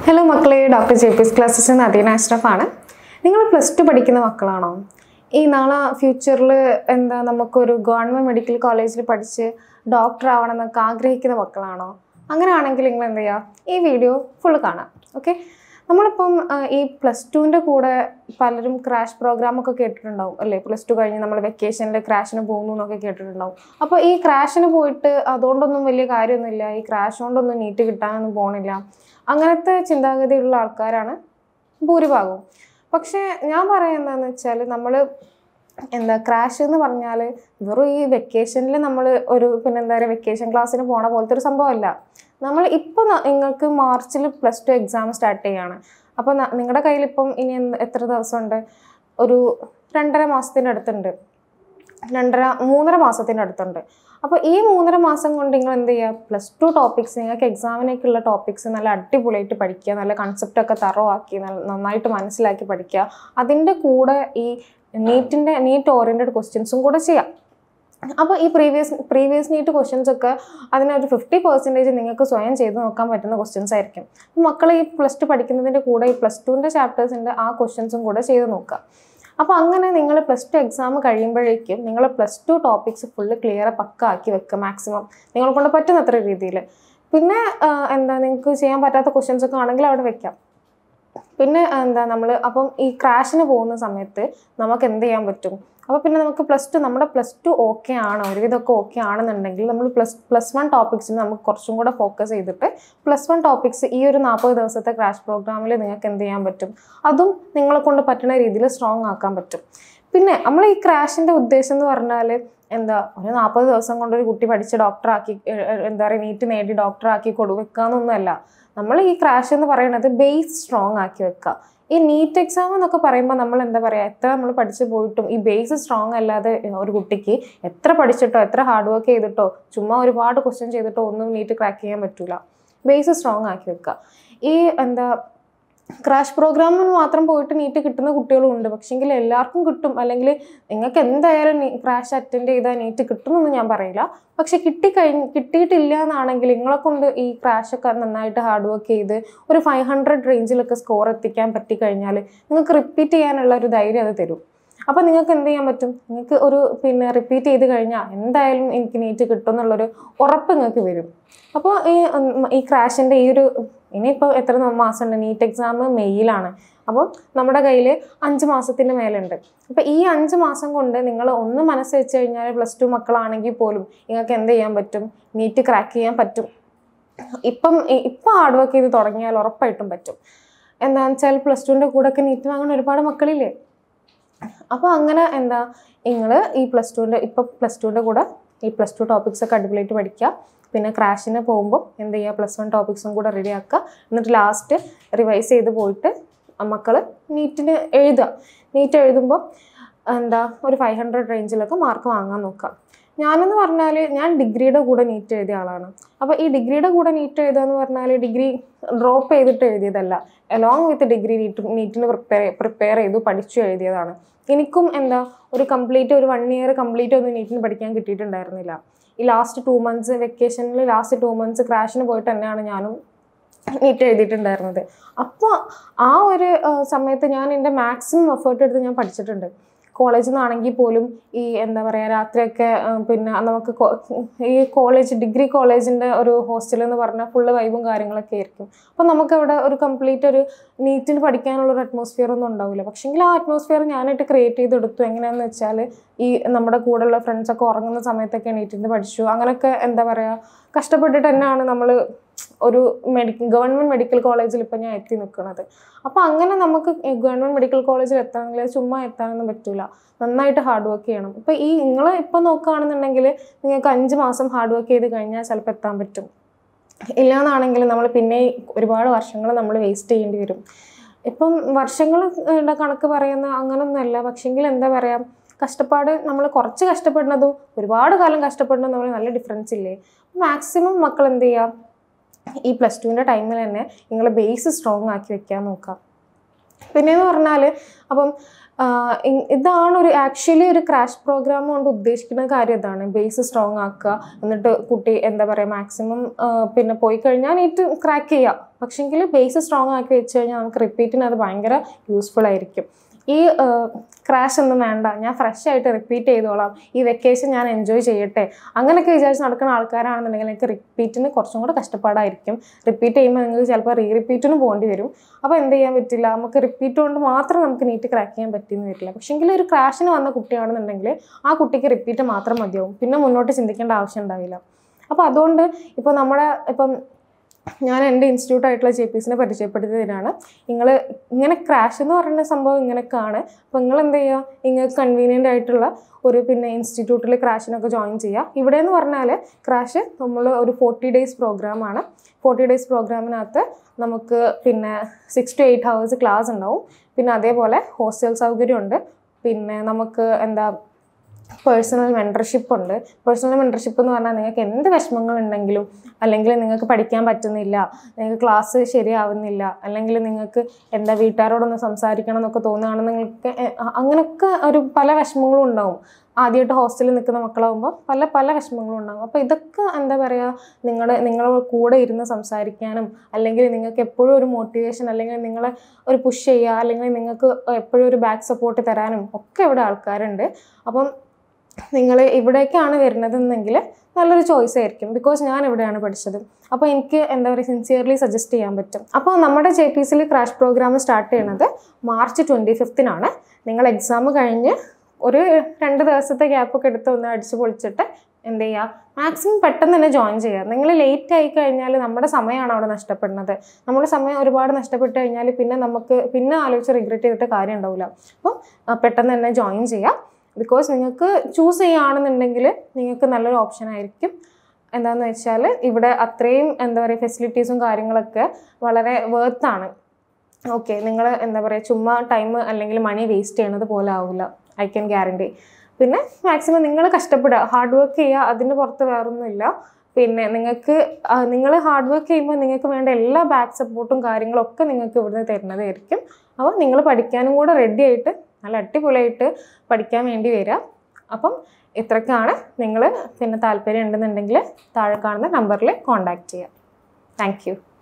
hello മക്കളെ doctor J P S classes എന്ന് അദീന അഷ്റഫാണ് നിങ്ങൾ പ്ലസ് ടു പഠിക്കുന്ന മക്കളാണോ ഈ നാളെ ഫ്യൂച്ചറിൽ എന്താ നമുക്കൊരു ഗവൺമെൻറ് മെഡിക്കൽ കോളേജിൽ പഠിച്ച് ഡോക്ടർ ആവണമെന്നൊക്കെ ആഗ്രഹിക്കുന്ന മക്കളാണോ അങ്ങനെയാണെങ്കിൽ നിങ്ങൾ എന്ത് ചെയ്യുക ഈ വീഡിയോ ഫുള്ള് കാണാം ഓക്കെ നമ്മളിപ്പം ആ, ഈ പ്ലസ് ടുവിൻ്റെ കൂടെ പലരും ക്രാഷ് പ്രോഗ്രാം ഒക്കെ കേട്ടിട്ടുണ്ടാവും അല്ലേ പ്ലസ് ടു കഴിഞ്ഞ് നമ്മൾ വെക്കേഷനിൽ ക്രാഷിന് പോകുന്നു എന്നൊക്കെ കേട്ടിട്ടുണ്ടാവും അപ്പോൾ ഈ ക്രാഷിന് പോയിട്ട് അതുകൊണ്ടൊന്നും വലിയ കാര്യമൊന്നുമില്ല ഈ ക്രാഷ് കൊണ്ടൊന്നും നീറ്റ് കിട്ടാനൊന്നും പോകണില്ല അങ്ങനത്തെ ചിന്താഗതിയുള്ള ആൾക്കാരാണ് ഭൂരിഭാഗവും പക്ഷേ ഞാൻ പറയുന്നതെന്ന് വെച്ചാൽ നമ്മൾ എന്താ ക്രാഷ് എന്ന് പറഞ്ഞാൽ വെറും ഈ വെക്കേഷനിൽ നമ്മൾ ഒരു പിന്നെ എന്താ പറയുക വെക്കേഷൻ ക്ലാസ്സിന് പോണ പോലത്തെ ഒരു സംഭവമല്ല നമ്മൾ ഇപ്പോൾ നിങ്ങൾക്ക് മാർച്ചിൽ പ്ലസ് ടു എക്സാം സ്റ്റാർട്ട് ചെയ്യാണ് അപ്പോൾ നിങ്ങളുടെ കയ്യിൽ ഇപ്പം ഇനി എന്ത് എത്ര ദിവസമുണ്ട് ഒരു രണ്ടര മാസത്തിൻ്റെ അടുത്തുണ്ട് രണ്ടര മൂന്നര മാസത്തിൻ്റെ അടുത്തുണ്ട് അപ്പോൾ ഈ മൂന്നര മാസം കൊണ്ട് നിങ്ങൾ എന്ത് ചെയ്യുക പ്ലസ് ടു ടോപ്പിക്സ് നിങ്ങൾക്ക് എക്സാമിനേക്കുള്ള ടോപ്പിക്സ് നല്ല അടിപൊളിയായിട്ട് പഠിക്കുക നല്ല കൺസെപ്റ്റ് ഒക്കെ തറോ ആക്കി നല്ല നന്നായിട്ട് മനസ്സിലാക്കി പഠിക്കുക അതിൻ്റെ കൂടെ ഈ നീറ്റിൻ്റെ നീറ്റ് ഓറിയൻറ്റഡ് ക്വസ്റ്റ്യൻസും കൂടെ ചെയ്യാം അപ്പോൾ ഈ പ്രീവിയസ് പ്രീവിയസ് നീറ്റ് ക്വസ്റ്റ്യൻസ് ഒക്കെ അതിനൊരു ഫിഫ്റ്റി പെർസെൻറ്റേജ് നിങ്ങൾക്ക് സ്വയം ചെയ്ത് നോക്കാൻ പറ്റുന്ന ക്വസ്റ്റ്യൻസ് ആയിരിക്കും അപ്പോൾ മക്കൾ ഈ പ്ലസ് ടു പഠിക്കുന്നതിൻ്റെ കൂടെ ഈ പ്ലസ് ടുവിൻ്റെ ചാപ്റ്റേഴ്സിൻ്റെ ആ ക്വസ്റ്റ്യൻസും കൂടെ ചെയ്ത് നോക്കുക അപ്പോൾ അങ്ങനെ നിങ്ങൾ പ്ലസ് ടു എക്സാം കഴിയുമ്പോഴേക്കും നിങ്ങൾ plus two topics full clear പക്ക ആക്കി വെക്കുക മാക്സിമം നിങ്ങളെ കൊണ്ട് പറ്റുന്നത്ര രീതിയിൽ പിന്നെ ആ, എന്താ നിങ്ങൾക്ക് ചെയ്യാൻ പറ്റാത്ത ക്വസ്റ്റ്യൻസ് ഒക്കെ ആണെങ്കിൽ അവിടെ വെക്കാം പിന്നെ എന്താ നമ്മൾ അപ്പം ഈ ക്രാഷിന് പോകുന്ന സമയത്ത് നമുക്ക് എന്ത് ചെയ്യാൻ പറ്റും അപ്പോൾ പിന്നെ നമുക്ക് പ്ലസ് ടു നമ്മുടെ പ്ലസ് ടു ഓക്കെ ആണ് ഒരുവിധമൊക്കെ ഓക്കെ ആണെന്നുണ്ടെങ്കിൽ നമ്മൾ പ്ലസ് പ്ലസ് വൺ ടോപ്പിക്സിന് നമുക്ക് കുറച്ചും കൂടെ ഫോക്കസ് ചെയ്തിട്ട് പ്ലസ് വൺ ടോപ്പിക്സ് ഈ ഒരു നാൽപ്പത് ദിവസത്തെ ക്രാഷ് പ്രോഗ്രാമിൽ നിങ്ങൾക്ക് എന്ത് ചെയ്യാൻ പറ്റും അതും നിങ്ങളെ കൊണ്ട് പറ്റുന്ന രീതിയിൽ സ്ട്രോങ് ആക്കാൻ പറ്റും പിന്നെ നമ്മൾ ഈ ക്രാഷിൻ്റെ ഉദ്ദേശം എന്ന് പറഞ്ഞാൽ എന്താ ഒരു നാൽപ്പത് ദിവസം കൊണ്ട് ഒരു കുട്ടി പഠിച്ച് ഡോക്ടറാക്കി എന്താ പറയുക നീറ്റ് നേടി ഡോക്ടറാക്കി കൊടുവെക്കാന്നൊന്നുമല്ല നമ്മൾ ഈ ക്രാഷ് എന്ന് പറയുന്നത് ബേസ് സ്ട്രോങ് ആക്കി വെക്കുക ഈ നീറ്റ് എക്സാം എന്നൊക്കെ പറയുമ്പോൾ നമ്മൾ എന്താ പറയുക എത്ര നമ്മൾ പഠിച്ചു പോയിട്ടും ഈ ബേസ് സ്ട്രോങ് അല്ലാതെ ഒരു കുട്ടിക്ക് എത്ര പഠിച്ചിട്ടോ എത്ര ഹാർഡ് വർക്ക് ചെയ്തിട്ടോ ചുമ്മാ ഒരുപാട് ക്വസ്റ്റ്യൻ ചെയ്തിട്ടോ ഒന്നും നീറ്റ് ക്രാക്ക് ചെയ്യാൻ പറ്റൂല ബേസ് സ്ട്രോങ് ആക്കി വെക്കുക ഈ എന്താ ക്രാഷ് പ്രോഗ്രാമിന് മാത്രം പോയിട്ട് നീറ്റ് കിട്ടുന്ന കുട്ടികളും ഉണ്ട് പക്ഷെങ്കിൽ എല്ലാവർക്കും കിട്ടും അല്ലെങ്കിൽ നിങ്ങൾക്ക് എന്തായാലും ക്രാഷ് അറ്റൻഡ് ചെയ്താൽ നീറ്റ് കിട്ടുമെന്ന് ഞാൻ പറയില്ല പക്ഷെ കിട്ടിക്കഴിഞ്ഞ് കിട്ടിയിട്ടില്ല എന്നാണെങ്കിൽ നിങ്ങളെ കൊണ്ട് ഈ ക്രാഷ് ഒക്കെ നന്നായിട്ട് ഹാർഡ് വർക്ക് ചെയ്ത് ഒരു ഫൈവ് ഹൺഡ്രഡ് റേഞ്ചിലൊക്കെ സ്കോർ എത്തിക്കാൻ പറ്റിക്കഴിഞ്ഞാൽ നിങ്ങൾക്ക് റിപ്പീറ്റ് ചെയ്യാനുള്ള ഒരു ധൈര്യം അത് തരും അപ്പോൾ നിങ്ങൾക്ക് എന്ത് ചെയ്യാൻ പറ്റും നിങ്ങൾക്ക് ഒരു പിന്നെ റിപ്പീറ്റ് ചെയ്ത് കഴിഞ്ഞാൽ എന്തായാലും എനിക്ക് നീറ്റ് കിട്ടും എന്നുള്ളൊരു ഉറപ്പ് നിങ്ങൾക്ക് വരും അപ്പോൾ ഈ ഉം, ഈ ക്രാഷിൻ്റെ ഈ ഒരു ഇനിയിപ്പോൾ എത്ര മാസമുണ്ട് നീറ്റ് എക്സാം മെയ്യിലാണ് അപ്പോൾ നമ്മുടെ കയ്യിൽ അഞ്ച് മാസത്തിൻ്റെ മേലുണ്ട് അപ്പോൾ ഈ അഞ്ച് മാസം കൊണ്ട് നിങ്ങൾ ഒന്ന് മനസ്സ് വെച്ച് കഴിഞ്ഞാൽ പ്ലസ് ടു മക്കളാണെങ്കിൽ പോലും നിങ്ങൾക്ക് എന്ത് ചെയ്യാൻ പറ്റും നീറ്റ് ക്രാക്ക് ചെയ്യാൻ പറ്റും ഇപ്പം ഇ- ഇപ്പം ഹാർഡ് വർക്ക് ചെയ്ത് തുടങ്ങിയാൽ ഉറപ്പായിട്ടും പറ്റും എന്താണെന്ന് വെച്ചാൽ പ്ലസ് ടുവിൻ്റെ കൂടെ ഒക്കെ നീറ്റ് വാങ്ങുന്ന ഒരുപാട് മക്കളില്ലേ അപ്പോൾ അങ്ങനെ എന്താ നിങ്ങൾ ഈ പ്ലസ് ടുവിൻ്റെ ഇപ്പോൾ പ്ലസ് ടുവിൻ്റെ കൂടെ ഈ പ്ലസ് ടു ടോപ്പിക്സ് ഒക്കെ അടിപൊളിയായിട്ട് പഠിക്കുക പിന്നെ ക്രാഷിന് പോകുമ്പോൾ എന്ത് ചെയ്യുക പ്ലസ് വൺ ടോപ്പിക്സും കൂടെ റെഡി ആക്കുക എന്നിട്ട് ലാസ്റ്റ് റിവൈസ് ചെയ്ത് പോയിട്ട് മക്കൾ നീറ്റിന് എഴുതുക നീറ്റ് എഴുതുമ്പോൾ എന്താ ഒരു ഫൈവ് ഹൺഡ്രഡ് റേഞ്ചിലൊക്കെ മാർക്ക് വാങ്ങാൻ നോക്കുക ഞാനെന്ന് പറഞ്ഞാൽ ഞാൻ ഡിഗ്രിയുടെ കൂടെ നീറ്റ് എഴുതിയ ആളാണ് അപ്പോൾ ഈ ഡിഗ്രിയുടെ കൂടെ നീറ്റ് എഴുതുക എന്ന് പറഞ്ഞാൽ ഡിഗ്രി ഡ്രോപ്പ് ചെയ്തിട്ട് എഴുതിയതല്ല അലോങ് വിത്ത് ഡിഗ്രി നീറ്റ് നീറ്റിന് പ്രിപ്പയർ പ്രിപ്പയർ ചെയ്തു പഠിച്ചു എഴുതിയതാണ് എനിക്കും എന്താ ഒരു കംപ്ലീറ്റ് ഒരു വൺ ഇയർ കംപ്ലീറ്റ് ഒന്നും നീറ്റിന് പഠിക്കാൻ കിട്ടിയിട്ടുണ്ടായിരുന്നില്ല ഈ ലാസ്റ്റ് ടു മന്ത്സ് വെക്കേഷനിൽ ലാസ്റ്റ് ടു മന്ത്സ് ക്രാഷിന് പോയിട്ട് തന്നെയാണ് ഞാനും നീറ്റ് എഴുതിയിട്ടുണ്ടായിരുന്നത് അപ്പോൾ ആ ഒരു ആ, സമയത്ത് ഞാൻ എൻ്റെ മാക്സിമം എഫേർട്ട് എടുത്ത് ഞാൻ പഠിച്ചിട്ടുണ്ട് കോളേജിൽ നിന്നാണെങ്കിൽ പോലും ഈ എന്താ പറയുക രാത്രിയൊക്കെ ആ, പിന്നെ നമുക്ക് കോ- ഈ കോളേജ് ഡിഗ്രി കോളേജിൻ്റെ ഒരു ഹോസ്റ്റൽ എന്ന് പറഞ്ഞാൽ ഫുള്ള് വൈബും കാര്യങ്ങളൊക്കെ ആയിരിക്കും അപ്പോൾ നമുക്കവിടെ ഒരു കംപ്ലീറ്റ് ഒരു നീറ്റിന് പഠിക്കാനുള്ള ഒരു അറ്റ്മോസ്ഫിയർ ഒന്നും ഉണ്ടാവില്ല പക്ഷെങ്കിൽ ആ അറ്റ്മോസ്ഫിയർ ഞാനായിട്ട് ക്രിയേറ്റ് ചെയ്തെടുത്തു എങ്ങനെയാണെന്ന് വെച്ചാൽ ഈ നമ്മുടെ കൂടെയുള്ള ഫ്രണ്ട്സൊക്കെ ഉറങ്ങുന്ന സമയത്തൊക്കെ നീറ്റിന് പഠിച്ചു അങ്ങനെയൊക്കെ എന്താ പറയുക കഷ്ടപ്പെട്ടിട്ട് തന്നെയാണ് നമ്മൾ ഒരു മെഡിക്കൽ ഗവൺമെൻറ് മെഡിക്കൽ കോളേജിൽ ഇപ്പം ഞാൻ എത്തി നിൽക്കുന്നത് അപ്പോൾ അങ്ങനെ നമുക്ക് ഗവൺമെൻറ് മെഡിക്കൽ കോളേജിൽ എത്തണമെങ്കിൽ ചുമ്മാ എത്താനൊന്നും പറ്റില്ല നന്നായിട്ട് ഹാർഡ് വർക്ക് ചെയ്യണം ഇപ്പോൾ ഈ നിങ്ങൾ ഇപ്പം നോക്കുകയാണെന്നുണ്ടെങ്കിൽ നിങ്ങൾക്ക് അഞ്ച് മാസം ഹാർഡ് വർക്ക് ചെയ്ത് കഴിഞ്ഞാൽ ചിലപ്പോൾ എത്താൻ പറ്റും ഇല്ലാന്നാണെങ്കിൽ നമ്മൾ പിന്നെ ഒരുപാട് വർഷങ്ങൾ നമ്മൾ വേസ്റ്റ് ചെയ്യേണ്ടി വരും ഇപ്പം വർഷങ്ങൾ കണക്ക് പറയുന്ന അങ്ങനൊന്നുമല്ല പക്ഷെങ്കിൽ എന്താ പറയുക കഷ്ടപ്പാട് നമ്മൾ കുറച്ച് കഷ്ടപ്പെടുന്നതും ഒരുപാട് കാലം കഷ്ടപ്പെടുന്നതും തമ്മിൽ നല്ല ഡിഫറൻസ് ഇല്ലേ മാക്സിമം മക്കൾ എന്ത് ചെയ്യുക ഈ പ്ലസ് ടുവിൻ്റെ ടൈമിൽ തന്നെ നിങ്ങൾ ബേസ് സ്ട്രോങ് ആക്കി വെക്കാൻ നോക്കാം പിന്നെയെന്ന് പറഞ്ഞാൽ അപ്പം ആഹ് ഇ- ഇതാണ് ഒരു ആക്ച്വലി ഒരു ക്രാഷ് പ്രോഗ്രാം കൊണ്ട് ഉദ്ദേശിക്കുന്ന കാര്യം ഇതാണ് ബേസ് സ്ട്രോങ് ആക്കുക എന്നിട്ട് കുട്ടി എന്താ പറയുക മാക്സിമം പിന്നെ പോയി കഴിഞ്ഞാൽ നീറ്റ് ക്രാക്ക് ചെയ്യാം പക്ഷെങ്കിൽ ബേസ് സ്ട്രോങ് ആക്കി വെച്ച് കഴിഞ്ഞാൽ നമുക്ക് റിപ്പീറ്റിന് അത് ഭയങ്കര യൂസ്ഫുൾ ആയിരിക്കും ഈ ക്രാഷ് ഒന്നും വേണ്ട ഞാൻ ഫ്രഷ് ആയിട്ട് റിപ്പീറ്റ് ചെയ്തോളാം ഈ വെക്കേഷൻ ഞാൻ എൻജോയ് ചെയ്യട്ടെ അങ്ങനെയൊക്കെ വിചാരിച്ച് നടക്കുന്ന ആൾക്കാരാണെന്നുണ്ടെങ്കിൽ നിങ്ങൾക്ക് റിപ്പീറ്റിന് കുറച്ചും കൂടെ കഷ്ടപ്പാടായിരിക്കും റിപ്പീറ്റ് ചെയ്യുമ്പോൾ നിങ്ങൾക്ക് ചിലപ്പോൾ റീ റിപ്പീറ്റിന് പോകേണ്ടി വരും അപ്പോൾ എന്ത് ചെയ്യാൻ പറ്റില്ല നമുക്ക് റിപ്പീറ്റ് കൊണ്ട് മാത്രം നമുക്ക് നീറ്റ് ക്രാക്ക് ചെയ്യാൻ പറ്റിയെന്ന് വരില്ല പക്ഷേങ്കിൽ ഒരു ക്രാഷിന് വന്ന കുട്ടിയാണെന്നുണ്ടെങ്കിൽ ആ കുട്ടിക്ക് റിപ്പീറ്റ് മാത്രം മതിയാവും പിന്നെ മുന്നോട്ട് ചിന്തിക്കേണ്ട ആവശ്യം ഉണ്ടാവില്ല അപ്പോൾ അതുകൊണ്ട് ഇപ്പോൾ നമ്മുടെ ഇപ്പം ഞാൻ എൻ്റെ ഇൻസ്റ്റിറ്റ്യൂട്ട് ആയിട്ടുള്ള ജെ പി എസിനെ പരിചയപ്പെടുത്തിയതിനാണ് നിങ്ങൾ ഇങ്ങനെ ക്രാഷ് എന്ന് പറയുന്ന സംഭവം ഇങ്ങനെയൊക്കെയാണ് അപ്പോൾ നിങ്ങൾ എന്ത് ചെയ്യുക നിങ്ങൾക്ക് കൺവീനിയൻ്റ് ആയിട്ടുള്ള ഒരു പിന്നെ ഇൻസ്റ്റിറ്റ്യൂട്ടിൽ ക്രാഷിനൊക്കെ ജോയിൻ ചെയ്യുക ഇവിടെ എന്ന് പറഞ്ഞാൽ ക്രാഷ് നമ്മൾ ഒരു ഫോർട്ടി ഡേയ്സ് പ്രോഗ്രാമാണ് ഫോർട്ടി ഡേയ്സ് പ്രോഗ്രാമിനകത്ത് നമുക്ക് പിന്നെ six to eight hours class ഉണ്ടാവും പിന്നെ അതേപോലെ ഹോസ്റ്റൽ സൗകര്യമുണ്ട് പിന്നെ നമുക്ക് എന്താ പേഴ്സണൽ മെൻറ്റർഷിപ്പ് ഉണ്ട് പേഴ്സണൽ മെൻറ്റർഷിപ്പ് എന്ന് പറഞ്ഞാൽ നിങ്ങൾക്ക് എന്ത് വിഷമങ്ങളുണ്ടെങ്കിലും അല്ലെങ്കിൽ നിങ്ങൾക്ക് പഠിക്കാൻ പറ്റുന്നില്ല നിങ്ങൾക്ക് ക്ലാസ് ശരിയാവുന്നില്ല അല്ലെങ്കിൽ നിങ്ങൾക്ക് എന്താ വീട്ടുകാരോടൊന്ന് സംസാരിക്കണം എന്നൊക്കെ തോന്നുകയാണെന്ന് നിങ്ങൾക്ക് എ- അ- അങ്ങനെയൊക്കെ ഒരു പല വിഷമങ്ങളും ഉണ്ടാവും ആദ്യമായിട്ട് ഹോസ്റ്റലിൽ നിൽക്കുന്ന മക്കളാകുമ്പോൾ പല പല വിഷമങ്ങളും ഉണ്ടാകും അപ്പോൾ ഇതൊക്കെ എന്താ പറയുക നിങ്ങളുടെ നിങ്ങളുടെ കൂടെ ഇരുന്ന് സംസാരിക്കാനും അല്ലെങ്കിൽ നിങ്ങൾക്ക് എപ്പോഴും ഒരു മോട്ടിവേഷൻ അല്ലെങ്കിൽ നിങ്ങളെ ഒരു പുഷ് ചെയ്യുക അല്ലെങ്കിൽ നിങ്ങൾക്ക് എപ്പോഴും ഒരു ബാക്ക് സപ്പോർട്ട് തരാനും ഒക്കെ ഇവിടെ ആൾക്കാരുണ്ട് അപ്പം നിങ്ങൾ ഇവിടേക്കാണ് വരുന്നതെന്നെങ്കിൽ നല്ലൊരു ചോയ്സ് ആയിരിക്കും ബിക്കോസ് ഞാൻ ഇവിടെയാണ് പഠിച്ചത് അപ്പോൾ എനിക്ക് എന്താ പറയുക സിൻസിയർലി സജസ്റ്റ് ചെയ്യാൻ പറ്റും അപ്പോൾ നമ്മുടെ ജെ പി സിയിൽ ക്രാഷ് പ്രോഗ്രാം സ്റ്റാർട്ട് ചെയ്യുന്നത് മാർച്ച് ട്വൻറ്റി ഫിഫ്തിനാണ് നിങ്ങൾ എക്സാം കഴിഞ്ഞ് ഒരു രണ്ട് ദിവസത്തെ ഗ്യാപ്പൊക്കെ എടുത്ത് ഒന്ന് അടിച്ച് പൊളിച്ചിട്ട് എന്ത് ചെയ്യുക മാക്സിമം പെട്ടെന്ന് തന്നെ ജോയിൻ ചെയ്യുക നിങ്ങൾ ലേറ്റ് ആയി കഴിഞ്ഞാൽ നമ്മുടെ സമയമാണ് അവിടെ നഷ്ടപ്പെടുന്നത് നമ്മുടെ സമയം ഒരുപാട് നഷ്ടപ്പെട്ട് കഴിഞ്ഞാൽ പിന്നെ നമുക്ക് പിന്നെ ആലോചിച്ച് റിഗ്രറ്റ് ചെയ്തിട്ട് കാര്യം ഉണ്ടാവില്ല അപ്പം ആ, പെട്ടെന്ന് തന്നെ ജോയിൻ ചെയ്യുക ബിക്കോസ് നിങ്ങൾക്ക് ചൂസ് ചെയ്യുകയാണെന്നുണ്ടെങ്കിൽ നിങ്ങൾക്ക് നല്ലൊരു ഓപ്ഷൻ ആയിരിക്കും എന്താണെന്ന് വെച്ചാൽ ഇവിടെ അത്രയും എന്താ പറയുക ഫെസിലിറ്റീസും കാര്യങ്ങളൊക്കെ വളരെ വേർത്താണ് ഓക്കെ നിങ്ങൾ എന്താ പറയുക ചുമ്മാ ടൈം അല്ലെങ്കിൽ മണി വേസ്റ്റ് ചെയ്യണത് പോലെ ആവില്ല ഐ ക്യാൻ ഗ്യാരണ്ടി പിന്നെ മാക്സിമം നിങ്ങൾ കഷ്ടപ്പെടുക ഹാർഡ് വർക്ക് ചെയ്യുക അതിന് പുറത്ത് വേറൊന്നുമില്ല പിന്നെ നിങ്ങൾക്ക് നിങ്ങൾ ഹാർഡ് വർക്ക് ചെയ്യുമ്പോൾ നിങ്ങൾക്ക് വേണ്ട എല്ലാ ബാക്ക് സപ്പോർട്ടും കാര്യങ്ങളും ഒക്കെ നിങ്ങൾക്ക് ഇവിടുന്ന് തരുന്നതായിരിക്കും അപ്പോൾ നിങ്ങൾ പഠിക്കാനും കൂടെ റെഡി ആയിട്ട് നല്ല അടിപൊളിയായിട്ട് പഠിക്കാൻ വേണ്ടി വരിക അപ്പം ഇത്രയ്ക്കാണ് നിങ്ങൾ പിന്നെ താല്പര്യം ഉണ്ടെന്നുണ്ടെങ്കിൽ താഴെ കാണുന്ന നമ്പറിൽ കോൺടാക്റ്റ് ചെയ്യുക താങ്ക് യു